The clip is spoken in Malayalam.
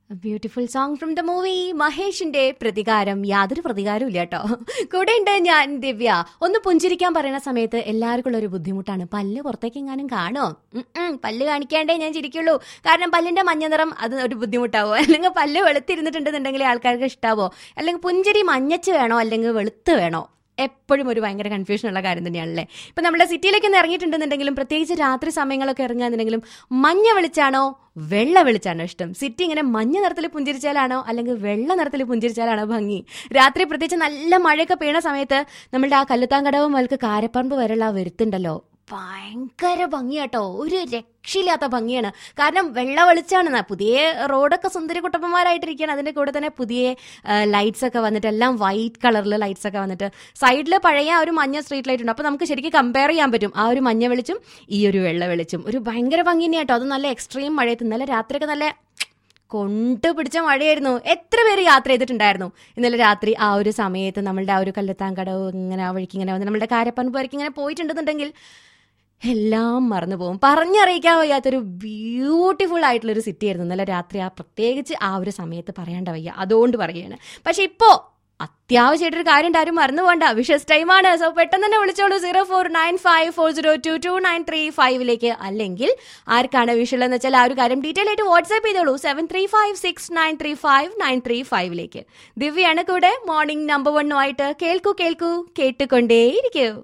beautiful song from the movie മഹേഷിന്റെ പ്രതികാരം യാതൊരു പ്രതികാരവും ഇല്ല കേട്ടോ കൂടെ ഉണ്ട് ഞാൻ ദിവ്യ ഒന്ന് പുഞ്ചിരിക്കാൻ പറയുന്ന സമയത്ത് എല്ലാവർക്കും ഉള്ള ഒരു ബുദ്ധിമുട്ടാണ് പല്ല് പുറത്തേക്ക് എങ്ങാനും കാണോ ഉം ഉം, പല്ല് കാണിക്കാണ്ടേ ഞാൻ ചിരിക്കുള്ളൂ കാരണം പല്ലിന്റെ മഞ്ഞ നിറം അത് ഒരു ബുദ്ധിമുട്ടാവോ അല്ലെങ്കിൽ പല്ല് വെളുത്തിരുന്നിട്ടുണ്ടെന്നുണ്ടെങ്കിൽ ആൾക്കാർക്ക് ഇഷ്ടാവോ അല്ലെങ്കിൽ പുഞ്ചിരി മഞ്ഞച്ച് വേണോ അല്ലെങ്കിൽ വെളുത്ത് വേണോ എപ്പോഴും ഒരു ഭയങ്കര കൺഫ്യൂഷൻ ഉള്ള കാര്യം തന്നെയാണല്ലേ ഇപ്പൊ നമ്മുടെ സിറ്റിയിലേക്ക് ഒന്ന് ഇറങ്ങിയിട്ടുണ്ടെന്നുണ്ടെങ്കിലും പ്രത്യേകിച്ച് രാത്രി സമയങ്ങളൊക്കെ ഇറങ്ങുകയാണെന്നുണ്ടെങ്കിലും മഞ്ഞ വെളിച്ചാണോ വെള്ള വെളിച്ചാണോ ഇഷ്ടം സിറ്റി ഇങ്ങനെ മഞ്ഞ നിറത്തിൽ പുഞ്ചിരിച്ചാലാണോ അല്ലെങ്കിൽ വെള്ള നിറത്തിൽ പുഞ്ചിരിച്ചാലാണോ ഭംഗി രാത്രി പ്രത്യേകിച്ച് നല്ല മഴയൊക്കെ പെയ്യണ സമയത്ത് നമ്മളുടെ ആ കല്ലുത്താങ്കടവും മുതൽക്ക് കാരപ്പറമ്പ് വരെയുള്ള ആ വരുത്തുണ്ടല്ലോ ഭയങ്കര ഭംഗിയാട്ടോ ഒരു രക്ഷയില്ലാത്ത ഭംഗിയാണ് കാരണം വെള്ള വെളിച്ചാണ് പുതിയ റോഡൊക്കെ സുന്ദരി കുട്ടപ്പന്മാരായിട്ടിരിക്കുകയാണ് അതിന്റെ കൂടെ തന്നെ പുതിയ ലൈറ്റ്സ് ഒക്കെ വന്നിട്ട് എല്ലാം വൈറ്റ് കളറിൽ ലൈറ്റ്സ് ഒക്കെ വന്നിട്ട് സൈഡിൽ പഴയ ആ ഒരു മഞ്ഞ സ്ട്രീറ്റ് ലൈറ്റ് ഉണ്ട് അപ്പൊ നമുക്ക് ശരിക്കും കമ്പയർ ചെയ്യാൻ പറ്റും ആ ഒരു മഞ്ഞ വെളിച്ചും ഈ ഒരു വെള്ള വെളിച്ചും ഒരു ഭയങ്കര ഭംഗി തന്നെയാട്ടോ അത് നല്ല എക്സ്ട്രീം മഴയത്ത് ഇന്നലെ രാത്രിയൊക്കെ നല്ല കൊണ്ട് പിടിച്ച മഴയായിരുന്നു എത്ര പേര് യാത്ര ചെയ്തിട്ടുണ്ടായിരുന്നു ഇന്നലെ രാത്രി ആ ഒരു സമയത്ത് നമ്മളുടെ ആ ഒരു കല്ലത്താങ്കടവ് ഇങ്ങനെ ആ വഴിക്ക് ഇങ്ങനെ വന്ന് നമ്മളുടെ കാരപ്പൻപ് വരയ്ക്ക് ഇങ്ങനെ പോയിട്ടുണ്ടെന്നുണ്ടെങ്കിൽ എല്ലാം മറന്നു പോകും പറഞ്ഞറിയിക്കാൻ വയ്യാത്തൊരു ബ്യൂട്ടിഫുൾ ആയിട്ടുള്ള ഒരു സിറ്റി ആയിരുന്നു ഇന്നലെ രാത്രി ആ പ്രത്യേകിച്ച് ആ ഒരു സമയത്ത് പറയാണ്ട വയ്യ അതുകൊണ്ട് പറയുകയാണ് പക്ഷെ ഇപ്പോ അത്യാവശ്യമായിട്ടൊരു കാര്യം ഉണ്ട്, ആരും മറന്നു പോകണ്ട വിഷസ് ടൈമാണ് സോ പെട്ടെന്ന് തന്നെ വിളിച്ചോളൂ zero four nine five four zero two two nine three ഫൈവിലേക്ക് അല്ലെങ്കിൽ ആർക്കാണ് വിഷൽ എന്ന് വെച്ചാൽ ആ ഒരു കാര്യം ഡീറ്റെയിൽ ആയിട്ട് വാട്സ്ആപ്പ് ചെയ്തോളൂ seven three five six nine three five nine three ഫൈവിലേക്ക് ദിവ്യാണ് കൂടെ മോർണിംഗ് നമ്പർ വണ്ണുമായിട്ട് കേൾക്കൂ കേൾക്കൂ കേട്ടുകൊണ്ടേയിരിക്കൂ